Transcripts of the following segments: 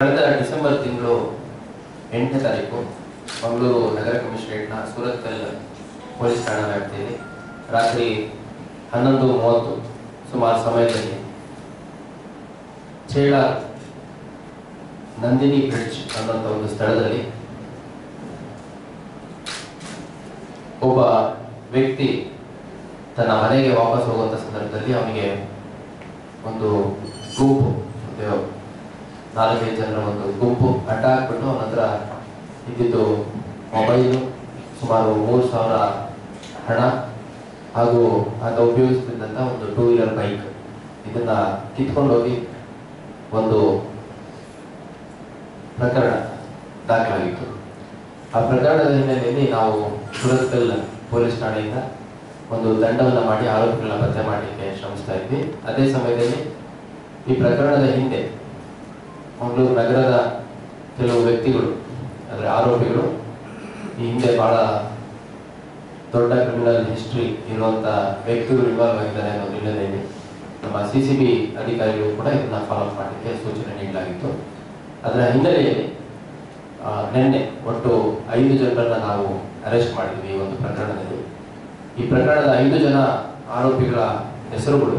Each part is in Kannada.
ಕಳೆದ ಡಿಸೆಂಬರ್ ತಿಂಗಳು ಎಂಟನೇ ತಾರೀಕು ಮಂಗಳೂರು ನಗರ ಕಮಿಷನರೇಟ್ನ ಸೂರತ್ಕಲ್ ಪೊಲೀಸ್ ಠಾಣಾ ವ್ಯಾಪ್ತಿಯಲ್ಲಿ ರಾತ್ರಿ ಹನ್ನೊಂದು ಮೂವತ್ತು ಸುಮಾರು ಸಮಯದಲ್ಲಿ ಚೇಳ ನಂದಿನಿ ಬ್ರಿಡ್ಜ್ ಅನ್ನೋಂಥ ಒಂದು ಸ್ಥಳದಲ್ಲಿ ಒಬ್ಬ ವ್ಯಕ್ತಿ ತನ್ನ ಮನೆಗೆ ವಾಪಸ್ ಹೋಗುವಂಥ ಸಂದರ್ಭದಲ್ಲಿ ಅವನಿಗೆ ಒಂದು ಗುಂಪು ಒಂದು ನಾಲ್ಕೈದು ಜನರ ಒಂದು ಗುಂಪು ಅಡ್ಡ ಹಾಕ್ಬಿಟ್ಟು ಅವನ ಹತ್ರ ಇದ್ದಿದ್ದು ಮೊಬೈಲು ಸುಮಾರು ಮೂರು ಸಾವಿರ ಹಣ ಹಾಗೂ ಆತ ಉಪಯೋಗಿಸ್ತಿದ್ದಂಥ ಒಂದು ಟೂ ವೀಲರ್ ಬೈಕ್ ಇದನ್ನ ಕಿತ್ಕೊಂಡು ಹೋಗಿ ಒಂದು ಪ್ರಕರಣ ದಾಖಲಾಗಿತ್ತು ಆ ಪ್ರಕರಣದ ಹಿನ್ನೆಲೆಯಲ್ಲಿ ನಾವು ಸುರತ್ಕಲ್ ಪೊಲೀಸ್ ಠಾಣೆಯಿಂದ ಒಂದು ದಂಡವನ್ನು ಮಾಡಿ ಆರೋಪಿಗಳನ್ನ ಪತ್ತೆ ಮಾಡಲಿಕ್ಕೆ ಶ್ರಮಿಸ್ತಾ ಇದ್ವಿ ಅದೇ ಸಮಯದಲ್ಲಿ ಈ ಪ್ರಕರಣದ ಹಿಂದೆ ಮಂಗಳೂರು ನಗರದ ಕೆಲವು ವ್ಯಕ್ತಿಗಳು ಅಂದರೆ ಆರೋಪಿಗಳು ಈ ಹಿಂದೆ ಬಹಳ ದೊಡ್ಡ ಕ್ರಿಮಿನಲ್ ಹಿಸ್ಟ್ರಿ ಇರುವಂತ ವ್ಯಕ್ತಿಗಳು ಇನ್ವಾಲ್ವ್ ಆಗಿದ್ದಾರೆ ಅನ್ನೋ ಹಿನ್ನೆಲೆಯಲ್ಲಿ ನಮ್ಮ ಸಿ ಸಿ ಬಿ ಅಧಿಕಾರಿಗಳು ಕೂಡ ಇದನ್ನ ಫಾಲೋ ಅಪ್ ಮಾಡಲಿಕ್ಕೆ ಸೂಚನೆ ನೀಡಲಾಗಿತ್ತು ಅದರ ಹಿನ್ನೆಲೆಯಲ್ಲಿ ಆ, ನಿನ್ನೆ ಒಟ್ಟು ಐದು ಜನರನ್ನ ನಾವು ಅರೆಸ್ಟ್ ಮಾಡಿದ್ವಿ ಈ ಒಂದು ಪ್ರಕರಣದಲ್ಲಿ ಈ ಪ್ರಕರಣದ ಐದು ಜನ ಆರೋಪಿಗಳ ಹೆಸರುಗಳು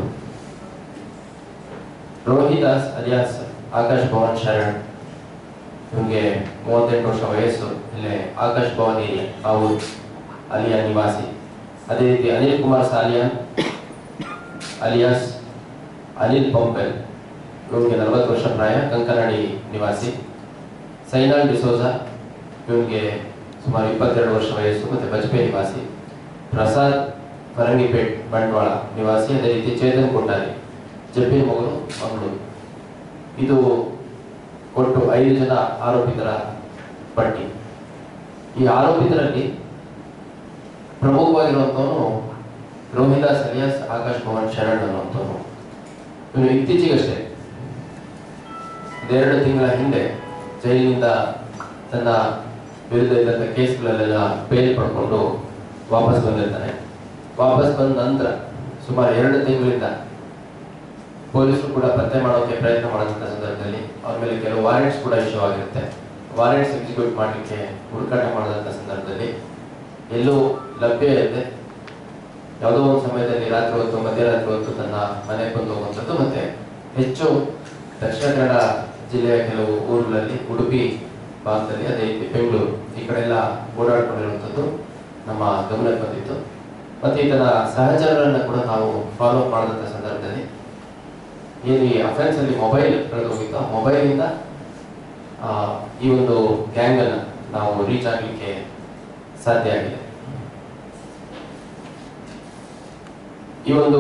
ರೋಹಿದಾಸ್ ಅಲಿಯಾಸ್ ಆಕಾಶ್ ಭವನ್ ಶರಣ್ ಇವನಿಗೆ ಮೂವತ್ತೆಂಟು ವರ್ಷ ವಯಸ್ಸು ಇಲ್ಲೇ ಆಕಾಶ್ ಭವನ್ ಏರಿಯಾ ಬಾವು ಅಲಿಯಾ ನಿವಾಸಿ ಅದೇ ರೀತಿ ಅನಿಲ್ ಕುಮಾರ್ ಸಾಲಿಯಾನ್ ಅಲಿಯಾಸ್ ಅನಿಲ್ ಪಂಪೆಲ್ ಇವನಿಗೆ ನಲವತ್ತು ವರ್ಷ ಪ್ರಾಯ ಕಂಕನಾಡಿ ನಿವಾಸಿ ಸೈನಾಲ್ ಡಿಸೋಜಾ ಇವನಿಗೆ ಸುಮಾರು ಇಪ್ಪತ್ತೆರಡು ವರ್ಷ ವಯಸ್ಸು ಮತ್ತು ಬಜ್ಪೆ ನಿವಾಸಿ ಪ್ರಸಾದ್ ಫರಂಗಿಪೇಟ್ ಬಂಟ್ವಾಳ ನಿವಾಸಿ ಅದೇ ರೀತಿ ಚೇತನ್ ಕೊಟ್ಟಾರಿ ಜಪ್ಪೆ ಮಗಳು ಮಂಗಳೂರು ಇದು ಒಟ್ಟು ಐದು ಜನ ಆರೋಪಿತರ ಪಟ್ಟಿ ಈ ಆರೋಪಿತರಲ್ಲಿ ಪ್ರಮುಖವಾಗಿರುವಂಥವನು ರೋಹಿದಾಸ್ ಅಲಿಯಾಸ್ ಆಕಾಶ್ ಭವನ್ ಶರಣ್ ಅನ್ನುವಂಥವನು ಇವನು ಇತ್ತೀಚೆಗಷ್ಟೇ ಇದೆರಡು ತಿಂಗಳ ಹಿಂದೆ ಜೈಲಿನಿಂದ ತನ್ನ ವಿರುದ್ಧ ಇದ್ದಂಥ ಕೇಸ್ಗಳಲ್ಲೆಲ್ಲ ಬೇಲ್ ಪಡ್ಕೊಂಡು ವಾಪಸ್ ಬಂದಿರ್ತಾನೆ ವಾಪಸ್ ಬಂದ ನಂತರ ಸುಮಾರು ಎರಡು ತಿಂಗಳಿಂದ ಪೊಲೀಸರು ಕೂಡ ಪತ್ತೆ ಮಾಡೋಕೆ ಪ್ರಯತ್ನ ಮಾಡುವಂಥ ಸಂದರ್ಭದಲ್ಲಿ ಅವ್ರ ಮೇಲೆ ಕೆಲವು ವಾರೆಂಟ್ಸ್ ಕೂಡ ಇಶ್ಯೂ ಆಗಿರುತ್ತೆ ವಾರೆಂಟ್ಸ್ ಎಕ್ಸಿಕ್ಯೂಟ್ ಮಾಡಲಿಕ್ಕೆ ಹುಡುಕಾಟ ಮಾಡಿದಂಥ ಸಂದರ್ಭದಲ್ಲಿ ಎಲ್ಲೂ ಲಭ್ಯ ಇದೆ ಯಾವುದೋ ಒಂದು ಸಮಯದಲ್ಲಿ ರಾತ್ರಿ ಹೊತ್ತು ಮಧ್ಯರಾತ್ರಿ ಹೊತ್ತು ತನ್ನ ಮನೆಗೆ ಬಂದು ಹೋಗುವಂಥದ್ದು ಮತ್ತೆ ಹೆಚ್ಚು ದಕ್ಷಿಣ ಕನ್ನಡ ಜಿಲ್ಲೆಯ ಕೆಲವು ಊರುಗಳಲ್ಲಿ ಉಡುಪಿ ಭಾಗದಲ್ಲಿ ಅದೇ ರೀತಿ ಬೆಂಗಳೂರು ಈ ಕಡೆ ಎಲ್ಲ ಓಡಾಡ್ಕೊಂಡಿರುವಂಥದ್ದು ನಮ್ಮ ಗಮನಕ್ಕೆ ಬಂದಿತ್ತು ಮತ್ತೆ ಈತನ ಸಹಚರರನ್ನ ಕೂಡ ನಾವು ಫಾಲೋ ಅಪ್ ಮಾಡಿದಂಥ ಸಂದರ್ಭದಲ್ಲಿ ಏನು ಈ ಅಫೆನ್ಸ್ ಅಲ್ಲಿ ಮೊಬೈಲ್ ಕಳೆದು ಹೋಗಿತ್ತು ಆ ಮೊಬೈಲಿಂದ ಆ, ಈ ಒಂದು ಗ್ಯಾಂಗ್ ಅನ್ನ ನಾವು ರೀಚ್ ಆಗಲಿಕ್ಕೆ ಸಾಧ್ಯ ಆಗಿದೆ ಈ ಒಂದು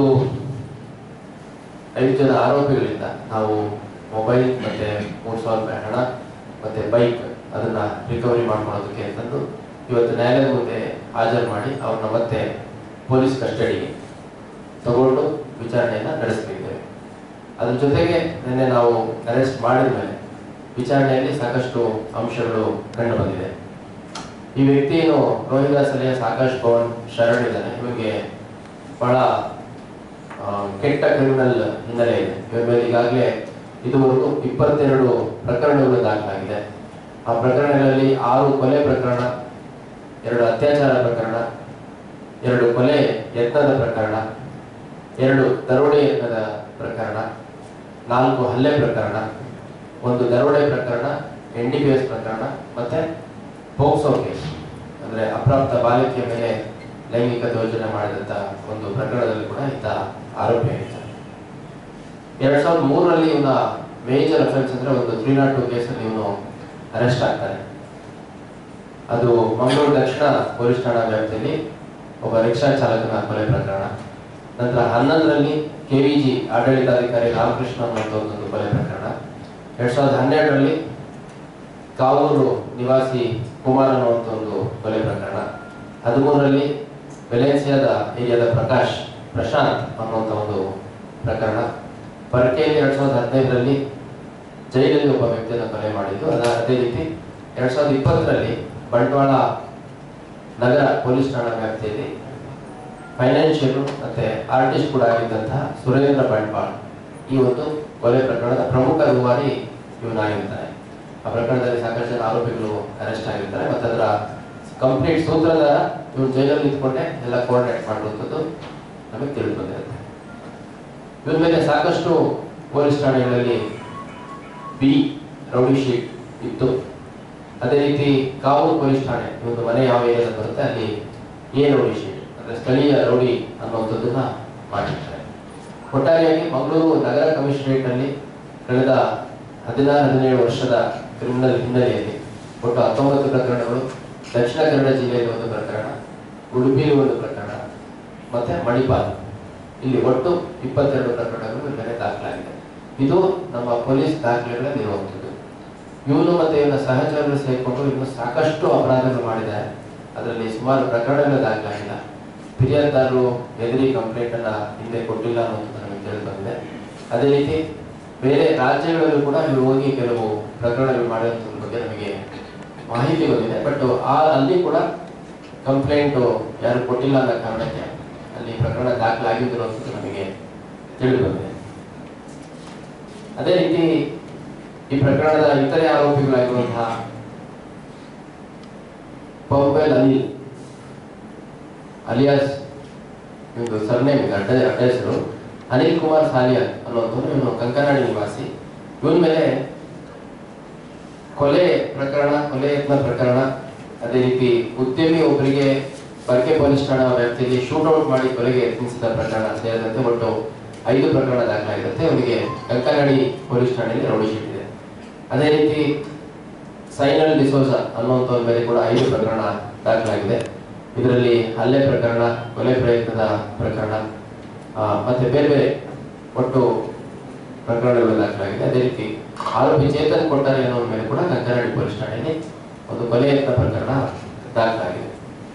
ಐದು ಜನ ಆರೋಪಿಗಳಿಂದ ನಾವು ಮೊಬೈಲ್ ಮತ್ತೆ ಮೂರು ಸಾವಿರ ರೂಪಾಯಿ ಹಣ ಮತ್ತೆ ಬೈಕ್ ಅದನ್ನ ರಿಕವರಿ ಮಾಡ್ಕೊಳ್ಳೋದಕ್ಕೆ ಅಂತಂದು ಇವತ್ತು ನ್ಯಾಯಾಲಯದ ಮುಂದೆ ಹಾಜರು ಮಾಡಿ ಅವ್ರನ್ನ ಮತ್ತೆ ಪೊಲೀಸ್ ಕಸ್ಟಡಿಗೆ ತಗೊಂಡು ವಿಚಾರಣೆಯನ್ನ ನಡೆಸಲಿದ್ದೇವೆ ಅದ್ರ ಜೊತೆಗೆ ನಿನ್ನೆ ನಾವು ಅರೆಸ್ಟ್ ಮಾಡಿದ ಮೇಲೆ ವಿಚಾರಣೆಯಲ್ಲಿ ಸಾಕಷ್ಟು ಅಂಶಗಳು ಕಂಡು ಬಂದಿದೆ ಈ ವ್ಯಕ್ತಿ ಏನು ರೋಹಿದಾಸ್ ಅಲಿಯಾಸ್ ಆಕಾಶ್ ಭವನ್ ಶರಣ್ ಇದ್ದಾನೆ ಇವನಿಗೆ ಬಹಳ ಆ, ಕೆಟ್ಟ ಕ್ರಿಮಿನಲ್ ಹಿನ್ನೆಲೆ ಇದೆ ಇವರ ಮೇಲೆ ಈಗಾಗಲೇ ಇದುವರೆಗೂ ಇಪ್ಪತ್ತೆರಡು ಪ್ರಕರಣಗಳು ದಾಖಲಾಗಿದೆ ಆ ಪ್ರಕರಣಗಳಲ್ಲಿ ಆರು ಕೊಲೆ ಪ್ರಕರಣ ಎರಡು ಅತ್ಯಾಚಾರ ಪ್ರಕರಣ ಎರಡು ಕೊಲೆ ಯತ್ನದ ಪ್ರಕರಣ ಎರಡು ದರೋಡೆ ಯತ್ನದ ಪ್ರಕರಣ ನಾಲ್ಕು ಹಲ್ಲೆ ಪ್ರಕರಣ ಒಂದು ದರೋಡೆ ಪ್ರಕರಣ ಎನ್ ಡಿ ಪಿ ಎಸ್ ಪ್ರಕರಣ ಮತ್ತೆ ಪೋಕ್ಸೋ ಕೇಸ್ ಅಂದ್ರೆ ಅಪ್ರಾಪ್ತ ಬಾಲಕಿಯ ಮೇಲೆ ಲೈಂಗಿಕ ದೌರ್ಜನ್ಯ ಮಾಡಿದಂತ ಒಂದು ಪ್ರಕರಣದಲ್ಲಿ ಕೂಡ ಈತ ಆರೋಪಿಯಾಗಿದ್ದಾನೆ ಎರಡ್ ಸಾವಿರದ ಮೂರರಲ್ಲಿ ಇವನ ಮೇಜರ್ ಅಫೆನ್ಸ್ ಅಂದ್ರೆ ಒಂದು ತ್ರೀ ನಾಟ್ ಟು ಕೇಸಲ್ಲಿ ಇವನು ಅರೆಸ್ಟ್ ಆಗ್ತಾನೆ ಅದು ಮಂಗಳೂರು ದಕ್ಷಿಣ ಪೊಲೀಸ್ ಠಾಣಾ ವ್ಯಾಪ್ತಿಯಲ್ಲಿ ಒಬ್ಬ ರಿಕ್ಷಾ ಚಾಲಕನ ಕೊಲೆ ಪ್ರಕರಣ ನಂತರ ಹನ್ನೊಂದರಲ್ಲಿ ಕೆವಿಜಿ ಆಡಳಿತಾಧಿಕಾರಿ ರಾಮಕೃಷ್ಣ ಅನ್ನುವಂಥ ಒಂದು ಕೊಲೆ ಪ್ರಕರಣ ಎರಡ್ ಸಾವಿರದ ಹನ್ನೆರಡರಲ್ಲಿ ಕಾವೂರು ನಿವಾಸಿ ಕುಮಾರ್ ಅನ್ನುವಂಥ ಒಂದು ಕೊಲೆ ಪ್ರಕರಣ ಹದಿಮೂರರಲ್ಲಿ ವೆಲೆನ್ಸಿಯಾದ ಏರಿಯಾದ ಪ್ರಕಾಶ್ ಪ್ರಶಾಂತ್ ಅನ್ನುವಂಥ ಒಂದು ಪ್ರಕರಣ ಪರ್ಕೆಯಲ್ಲಿ ಎರಡ್ ಸಾವಿರದ ಹದಿನೈದರಲ್ಲಿ ಜೈಲಲ್ಲಿ ಒಬ್ಬ ವ್ಯಕ್ತಿಯನ್ನು ಕೊಲೆ ಮಾಡಿದ್ದು ಅದ ಅದೇ ರೀತಿ ಎರಡ್ ಸಾವಿರದ ಇಪ್ಪತ್ತರಲ್ಲಿ ಬಂಟ್ವಾಳ ನಗರ ಪೊಲೀಸ್ ಠಾಣಾ ವ್ಯಾಪ್ತಿಯಲ್ಲಿ ಫೈನಾನ್ಷಿಯಲ್ ಮತ್ತೆ ಆರ್ಟಿಸ್ಟ್ ಕೂಡ ಆಗಿದ್ದಂತಹ ಸುರೇಂದ್ರ ಬಂಟ್ವಾಳ್ ಈ ಒಂದು ಕೊಲೆ ಪ್ರಕರಣದ ಪ್ರಮುಖ ರೂವಾರಿ ಇವನಾಗಿರ್ತಾನೆ ಆ ಪ್ರಕರಣದಲ್ಲಿ ಸಾಕಷ್ಟು ಜನ ಆರೋಪಿಗಳು ಅರೆಸ್ಟ್ ಆಗಿರ್ತಾರೆ ಮತ್ತು ಅದರ ಕಂಪ್ಲೀಟ್ ಸೂತ್ರಧಾರ ಇವ್ರು ಜೈಲಲ್ಲಿ ನಿಂತ್ಕೊಂಡೆ ಎಲ್ಲ ಕೋಆರ್ಡಿನೇಟ್ ಮಾಡುವಂಥದ್ದು ನಮಗೆ ತಿಳಿದು ಬಂದಿರುತ್ತೆ ಇವ್ರ ಮೇಲೆ ಸಾಕಷ್ಟು ಪೊಲೀಸ್ ಠಾಣೆಗಳಲ್ಲಿ ಬಿ ರೌಡಿ ಶೀಟ್ ಇತ್ತು ಅದೇ ರೀತಿ ಕಾವೂರು ಪೊಲೀಸ್ ಠಾಣೆ ಒಂದು ಮನೆ ಯಾವ ಏರಿಯಾದಲ್ಲಿ ಬರುತ್ತೆ ಅಲ್ಲಿ ಎ ರೌಡಿ ಶೀಟ್ ಅಂದ್ರೆ ಸ್ಥಳೀಯ ರೌಡಿ ಅನ್ನುವಂಥದ್ದನ್ನ ಮಾಡಿರ್ತಾರೆ ಒಟ್ಟಾರೆಯಾಗಿ ಮಂಗಳೂರು ನಗರ ಕಮಿಷನರೇಟ್ ನಲ್ಲಿ ಕಳೆದ ಹದಿನಾರು ಹದಿನೇಳು ವರ್ಷದ ಕ್ರಿಮಿನಲ್ ಹಿನ್ನೆಲೆಯಲ್ಲಿ ಒಟ್ಟು ಹತ್ತೊಂಬತ್ತು ಪ್ರಕರಣಗಳು ದಕ್ಷಿಣ ಕನ್ನಡ ಜಿಲ್ಲೆಯಲ್ಲಿ ಒಂದು ಪ್ರಕರಣ ಉಡುಪಿಯಲ್ಲಿ ಒಂದು ಪ್ರಕರಣ ಮತ್ತೆ ಮಣಿಪಾಲ್ ಇಲ್ಲಿ ಒಟ್ಟು ಇಪ್ಪತ್ತೆರಡು ಪ್ರಕರಣಗಳು ಇವ್ರ ಮೇಲೆ ದಾಖಲಾಗಿದೆ ಇದು ನಮ್ಮ ಪೊಲೀಸ್ ದಾಖಲೆಗಳಲ್ಲಿ ಇರುವಂಥದ್ದು ಇವನು ಮತ್ತೆ ಇವನ ಸಹಚರರು ಸೇರಿಕೊಂಡು ಇನ್ನು ಸಾಕಷ್ಟು ಅಪರಾಧಗಳು ಮಾಡಿದ್ದಾರೆ ಅದರಲ್ಲಿ ಸುಮಾರು ಪ್ರಕರಣಗಳು ದಾಖಲಾಗಿಲ್ಲ ಫಿರ್ಯಾದಿದಾರರು ಎದುರಿ ಕಂಪ್ಲೇಂಟ್ ಅನ್ನ ಹಿಂದೆ ಕೊಟ್ಟಿಲ್ಲ ಅನ್ನೋದು ನಮಗೆ ತಿಳಿದು ಬಂದಿದೆ ಅದೇ ರೀತಿ ಬೇರೆ ರಾಜ್ಯಗಳಲ್ಲೂ ಕೂಡ ಇವರು ಹೋಗಿ ಕೆಲವು ಪ್ರಕರಣಗಳು ಮಾಡಿರೋದ್ರ ಬಗ್ಗೆ ನಮಗೆ ಮಾಹಿತಿ ಬಂದಿದೆ ಬಟ್ ಆ ಅಲ್ಲಿ ಕೂಡ ಕಂಪ್ಲೇಂಟ್ ಯಾರು ಕೊಟ್ಟಿಲ್ಲ ಅನ್ನೋ ಕಾರಣಕ್ಕೆ ಅಲ್ಲಿ ಪ್ರಕರಣ ದಾಖಲಾಗಿದ್ದಿರುವಂಥದ್ದು ನಮಗೆ ತಿಳಿದು ಬಂದಿದೆ ಅದೇ ರೀತಿ ಈ ಪ್ರಕರಣದ ಇತರೆ ಆರೋಪಿಗಳಾಗಿರುವಂತಹ ಪಂಪೆಲ್ ಅನಿಲ್ ಅಲಿಯಾಸ್ ಇವನು ಸರ್ನೇಮ್ ಇದೆ ಅಡ್ಡ ಅಡ್ಡ ಹೆಸರು ಅನಿಲ್ ಕುಮಾರ್ ಸಾಲಿಯಾ ಅನ್ನುವಂಥವ್ನು ಇವನು ಕಂಕನಾಡಿ ನಿವಾಸಿ ಇವನ ಮೇಲೆ ಕೊಲೆ ಪ್ರಕರಣ ಕೊಲೆ ಯತ್ನ ಪ್ರಕರಣ ಅದೇ ರೀತಿ ಉದ್ಯಮಿ ಒಬ್ಬರಿಗೆ ಬರ್ಕೆ ಪೊಲೀಸ್ ಠಾಣಾ ವ್ಯಾಪ್ತಿಯಲ್ಲಿ ಶೂಟ್ಔಟ್ ಮಾಡಿ ಕೊಲೆಗೆ ಯತ್ನಿಸಿದ ಪ್ರಕರಣ ಸೇರಿದಂತೆ ಒಟ್ಟು ಐದು ಪ್ರಕರಣ ದಾಖಲಾಗಿರುತ್ತೆ ಅವರಿಗೆ ಕಂಕನಾಡಿ ಪೊಲೀಸ್ ಠಾಣೆಯಲ್ಲಿ ರೌಡಿ ಶೀಟ್ ಇದೆ ಅದೇ ರೀತಿ ಸೈನಲ್ ಡಿಸೋಜ ಅನ್ನುವಂಥವ್ರ ಮೇಲೆ ಕೂಡ ಐದು ಪ್ರಕರಣ ದಾಖಲಾಗಿದೆ ಇದರಲ್ಲಿ ಹಲ್ಲೆ ಪ್ರಕರಣ ಕೊಲೆ ಪ್ರಯತ್ನದ ಪ್ರಕರಣ ಆ, ಮತ್ತೆ ಬೇರೆ ಬೇರೆ ಒಟ್ಟು ಪ್ರಕರಣಗಳು ದಾಖಲಾಗಿದೆ ಅದೇ ರೀತಿ ಆರೋಪಿ ಚೇತನ್ ಕೊಟ್ಟಾರೆ ಅನ್ನೋರ ಮೇಲೆ ಕೂಡ ಕಂಕನಾಡಿ ಪೊಲೀಸ್ ಠಾಣೆಯಲ್ಲಿ ಒಂದು ಕೊಲೆ ಯತ್ನ ಪ್ರಕರಣ ದಾಖಲಾಗಿದೆ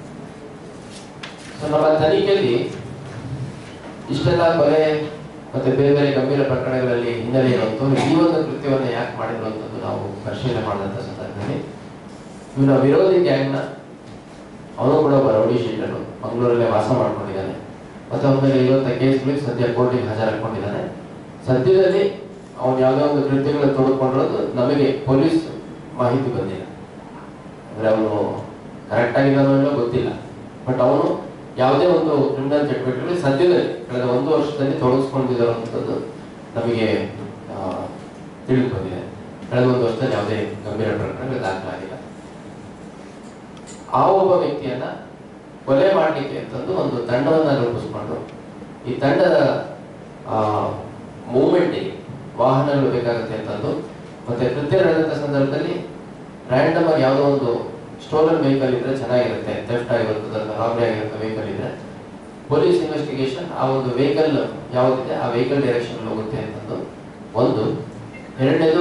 ಸೊ ನಮ್ಮ ತನಿಖೆಯಲ್ಲಿ ಇಷ್ಟೆಲ್ಲ ಕೊಲೆ ಮತ್ತೆ ಬೇರೆ ಬೇರೆ ಗಂಭೀರ ಪ್ರಕರಣಗಳಲ್ಲಿ ಹಿನ್ನೆಲೆ ಇರುವಂತೂ ಈ ಒಂದು ಕೃತ್ಯವನ್ನು ಯಾಕೆ ಮಾಡಿದ್ರು ಅಂತದ್ದು ನಾವು ಪರಿಶೀಲನೆ ಮಾಡಿದಂಥ ಸಂದರ್ಭದಲ್ಲಿ ಇವನ ವಿರೋಧಿ ಗ್ಯಾಂಗ್ನ ಅವನು ಕೂಡ ಒಬ್ಬ ರೌಡಿ ಶೀಟರು ಮಂಗಳೂರಲ್ಲೇ ವಾಸ ಮಾಡ್ಕೊಂಡಿದ್ದಾನೆ ಮತ್ತೆ ಅವನ ಮೇಲೆ ಇರುವಂಥ ಕೇಸ್ಗಳಿಗೆ ಸದ್ಯ ಕೋರ್ಟಿಗೆ ಹಾಜರಾಕೊಂಡಿದ್ದಾನೆ ಸದ್ಯದಲ್ಲಿ ಅವನು ಯಾವುದೋ ಒಂದು ಕೃತ್ಯಗಳನ್ನು ತೊಡಕೊಂಡಿರೋದು ನಮಗೆ ಪೊಲೀಸ್ ಮಾಹಿತಿ ಬಂದಿಲ್ಲ ಅಂದ್ರೆ ಅವನು ಕರೆಕ್ಟ್ ಆಗಿದ್ದಾನೋ ಇಲ್ಲೋ ಗೊತ್ತಿಲ್ಲ ಬಟ್ ಅವನು ಯಾವುದೇ ಒಂದು ಕ್ರಿಮಿನಲ್ ಚಟುವಟಿಕೆಗಳಲ್ಲಿ ಸದ್ಯದಲ್ಲಿ ಕಳೆದ ಒಂದು ವರ್ಷದಲ್ಲಿ ತೊಡಗಿಸ್ಕೊಂಡಿರುವಂಥದ್ದು ನಮಗೆ ಆ, ತಿಳಿದು ಬಂದಿದೆ ಕಳೆದ ಒಂದು ವರ್ಷದಲ್ಲಿ ಯಾವುದೇ ಗಂಭೀರ ಪ್ರಕರಣಗಳು ದಾಖಲಾಗಿಲ್ಲ ಆ ಒಬ್ಬ ವ್ಯಕ್ತಿಯನ್ನ ಕೊಲೆ ಮಾಡಲಿಕ್ಕೆ ಅಂತಂದು ಒಂದು ತಂಡವನ್ನ ರೂಪಿಸ್ಕೊಂಡು ಈ ತಂಡದ ಮೂವ್ಮೆಂಟಿಗೆ ವಾಹನಗಳು ಬೇಕಾಗುತ್ತೆ ಅಂತಂದು ಮತ್ತೆ ಕೃತ್ಯ ನಡೆದಂತ ಸಂದರ್ಭದಲ್ಲಿ ರ್ಯಾಂಡಮ್ ಆಗಿ ಯಾವುದೋ ಒಂದು ಸ್ಟೋಲನ್ ವೆಹಿಕಲ್ ಇದ್ರೆ ಚೆನ್ನಾಗಿರುತ್ತೆ ಥೆಫ್ಟ್ ಆಗಿರುತ್ತದೆ ಅಥವಾ ರಾಬರಿ ಆಗಿರುತ್ತೆ ವೆಹಿಕಲ್ ಇದ್ರೆ ಪೊಲೀಸ್ ಇನ್ವೆಸ್ಟಿಗೇಷನ್ ಆ ಒಂದು ವೆಹಿಕಲ್ ಯಾವುದಿದೆ ಆ ವೆಹಿಕಲ್ ಡೈರೆಕ್ಷನ್ ಹೋಗುತ್ತೆ ಅಂತಂದು ಒಂದು ಎರಡನೇದು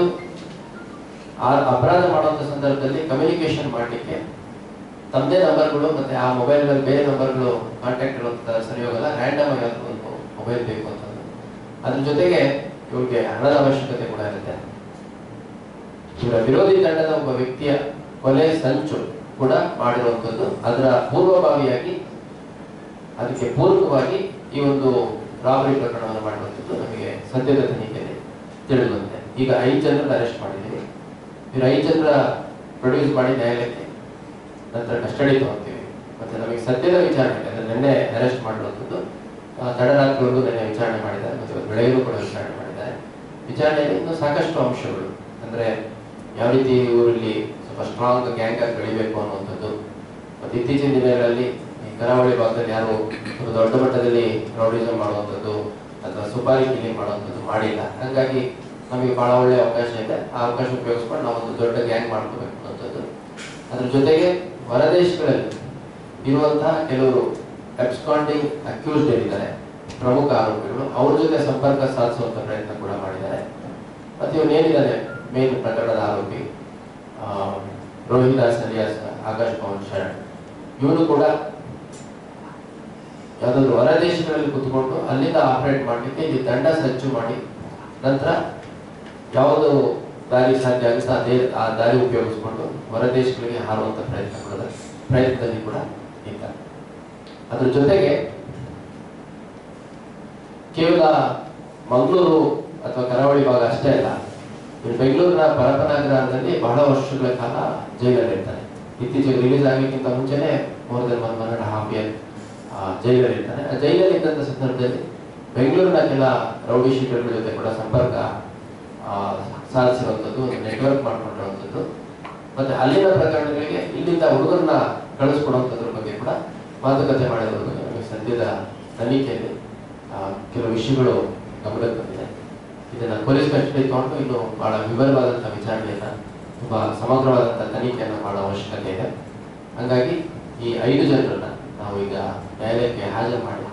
ಆ ಅಪರಾಧ ಮಾಡುವಂತ ಸಂದರ್ಭದಲ್ಲಿ ಕಮ್ಯುನಿಕೇಶನ್ ಮಾಡಲಿಕ್ಕೆ ತಮ್ಮದೇ ನಂಬರ್ಗಳು ಮತ್ತೆ ಆ ಮೊಬೈಲ್ಗಳಲ್ಲಿ ಬೇರೆ ನಂಬರ್ಗಳು ಕಾಂಟ್ಯಾಕ್ಟ್ ಇರುವಂತ ಸರಿ ಹೋಗಲ್ಲ ರ್ಯಾಂಡಮ್ ಆಗಿ ಯಾವ್ದೋ ಒಂದು ಮೊಬೈಲ್ ಬೇಕು ಅಂತಂದು ಅದ್ರ ಜೊತೆಗೆ ಇವ್ರಿಗೆ ಹಣದ ಅವಶ್ಯಕತೆ ಕೂಡ ಇರುತ್ತೆ ಇವರ ವಿರೋಧಿ ತಂಡದ ಒಬ್ಬ ವ್ಯಕ್ತಿಯ ಕೊಲೆ ಸಂಚು ಕೂಡ ಮಾಡಿರುವಂಥದ್ದು ಅದರ ಪೂರ್ವಭಾವಿಯಾಗಿ ಅದಕ್ಕೆ ಪೂರಕವಾಗಿ ಈ ಒಂದು ರಾಬರಿ ಪ್ರಕರಣವನ್ನು ಮಾಡುವಂಥದ್ದು ನಮಗೆ ಸದ್ಯದ ತನಿಖೆಯಲ್ಲಿ ತಿಳಿದು ಬಂದಿದೆ ಈಗ ಐದು ಜನರನ್ನ ಅರೆಸ್ಟ್ ಮಾಡಿದ್ದೀವಿ ಇವ್ರ ಐದು ಜನರ ಪ್ರೊಡ್ಯೂಸ್ ಮಾಡಿ ನ್ಯಾಯಾಲಯಕ್ಕೆ ನಂತರ ಕಸ್ಟಡಿ ತಗೊಳ್ತೀವಿ ಮತ್ತೆ ನಮಗೆ ಸದ್ಯದ ವಿಚಾರಣೆ ಇದೆ ಅಂದ್ರೆ ನಿನ್ನೆ ಅರೆಸ್ಟ್ ಮಾಡಿರುವಂಥದ್ದು ಆ, ತಡರಾತ್ರಿವರೆಗೂ ನಿನ್ನೆ ವಿಚಾರಣೆ ಮಾಡಿದ್ದಾರೆ ಮತ್ತೆ ಇವತ್ತು ಬೆಳಗ್ಗೆಯೂ ಕೂಡ ವಿಚಾರಣೆ ಮಾಡಿದ್ದಾರೆ ವಿಚಾರಣೆಯಲ್ಲಿ ಇನ್ನೂ ಸಾಕಷ್ಟು ಅಂಶಗಳು ಅಂದ್ರೆ ಯಾವ ರೀತಿ ಊರಲ್ಲಿ ಸ್ವಲ್ಪ ಸ್ಟ್ರಾಂಗ್ ಗ್ಯಾಂಗ್ ಆಗಿ ಬೆಳಿಬೇಕು ಅನ್ನುವಂಥದ್ದು ಮತ್ತೆ ಇತ್ತೀಚಿನ ದಿನಗಳಲ್ಲಿ ಈ ಕರಾವಳಿ ಭಾಗದಲ್ಲಿ ಯಾರು ಒಂದು ದೊಡ್ಡ ಮಟ್ಟದಲ್ಲಿ ರೌಡಿಸಮ್ ಮಾಡುವಂಥದ್ದು ಅಥವಾ ಸುಪಾರಿ ಕಿಲ್ಲಿಂಗ್ ಮಾಡುವಂಥದ್ದು ಮಾಡಿಲ್ಲ ಹಾಗಾಗಿ ನಮಗೆ ಬಹಳ ಒಳ್ಳೆಯ ಅವಕಾಶ ಇದೆ ಆ ಅವಕಾಶ ಉಪಯೋಗಿಸ್ಕೊಂಡು ನಾವು ಒಂದು ದೊಡ್ಡ ಗ್ಯಾಂಗ್ ಮಾಡ್ಕೋಬೇಕು ಅನ್ನುವಂಥದ್ದು ಅದ್ರ ಜೊತೆಗೆ ಹೊರದೇಶಗಳಲ್ಲಿ ಇರುವಂತಹ ಕೆಲವರು ಅಬ್ಸ್ಕಾಂಡಿಂಗ್ ಅಕ್ಯೂಸ್ಡ್ ಏನಿದ್ದಾರೆ ಪ್ರಮುಖ ಆರೋಪಿಗಳು ಅವ್ರ ಜೊತೆ ಸಂಪರ್ಕ ಸಾಧಿಸುವಂತ ಪ್ರಯತ್ನ ಕೂಡ ಮಾಡಿದ್ದಾರೆ ಮತ್ತೆ ಇವನೇನಿದ್ದಾನೆ ಮೇನ್ ಪ್ರಕರಣದ ಆರೋಪಿ ಆ, ರೋಹಿದಾಸ್ ಅಲಿಯಾಸ್ ಆಕಾಶ್ ಪವನ್ ಶರಣ್ ಇವನು ಕೂಡ ಯಾವ್ದಾದ್ರು ಹೊರ ದೇಶಗಳಲ್ಲಿ ಕುತ್ಕೊಂಡು ಅಲ್ಲಿಂದ ಆಪರೇಟ್ ಮಾಡಲಿಕ್ಕೆ ಇಲ್ಲಿ ದಂಡ ಸಜ್ಜು ಮಾಡಿ ನಂತರ ಯಾವುದು ದಾರಿ ಸಾಧ್ಯ ಆಗುತ್ತೆ ಅದೇ ಆ ದಾರಿ ಉಪಯೋಗಿಸ್ಕೊಂಡು ಹೊರ ದೇಶಗಳಿಗೆ ಹಾರುವಂತ ಪ್ರಯತ್ನ ಕೂಡ ಪ್ರಯತ್ನದಲ್ಲಿ ಕೂಡ ಇದ್ದ ಅದ್ರ ಜೊತೆಗೆ ಕೇವಲ ಮಂಗಳೂರು ಅಥವಾ ಕರಾವಳಿ ಭಾಗ ಅಷ್ಟೇ ಅಲ್ಲ ಇನ್ನು ಬೆಂಗಳೂರಿನ ಪರಪನಗರದಲ್ಲಿ ಬಹಳ ವರ್ಷಗಳ ಕಾಲ ಜೈಲಲ್ಲಿ ಇರ್ತಾನೆ ಇತ್ತೀಚೆಗೆ ರಿಲೀಸ್ ಆಗಲಿಕ್ಕಿಂತ ಮುಂಚೆನೆ more than one one and half year ಜೈಲಲ್ಲಿ ಇರ್ತಾನೆ ಆ ಜೈಲಲ್ಲಿ ಇದ್ದಂಥ ಸಂದರ್ಭದಲ್ಲಿ ಬೆಂಗಳೂರಿನ ಕೆಲ ರೌಡಿ ಶೀಟರ್ಗಳ ಜೊತೆ ಕೂಡ ಸಂಪರ್ಕ ಆ, ಸಾಧಿಸಿರುವಂಥದ್ದು ಒಂದು ನೆಟ್ವರ್ಕ್ ಮಾಡ್ಕೊಂಡಿರುವಂಥದ್ದು ಮತ್ತೆ ಅಲ್ಲಿನ ಪ್ರಕರಣಗಳಿಗೆ ಇಲ್ಲಿಂದ ಹುಡುಗರನ್ನ ಕಳಿಸ್ಕೊಡುವಂಥದ್ರ ಬಗ್ಗೆ ಕೂಡ ಮಾತುಕತೆ ಮಾಡಿರೋದು ನಮಗೆ ಸದ್ಯದ ತನಿಖೆಯಲ್ಲಿ ಆ, ಕೆಲವು ವಿಷಯಗಳು ಗಮನಕ್ಕೆ ಬಂದಿದೆ ಇದನ್ನ ಪೊಲೀಸ್ ಕಸ್ಟಡಿ ತಗೊಂಡು ಇನ್ನು ಬಹಳ ವಿವರವಾದಂಥ ವಿಚಾರಣೆಯನ್ನ ತುಂಬಾ ಸಮಗ್ರವಾದಂಥ ತನಿಖೆಯನ್ನು ಮಾಡೋ ಅವಶ್ಯಕತೆ ಇದೆ ಹಾಗಾಗಿ ಈ ಐದು ಜನರನ್ನ ನಾವು ಈಗ ನ್ಯಾಯಾಲಯಕ್ಕೆ ಹಾಜರು ಮಾಡಿ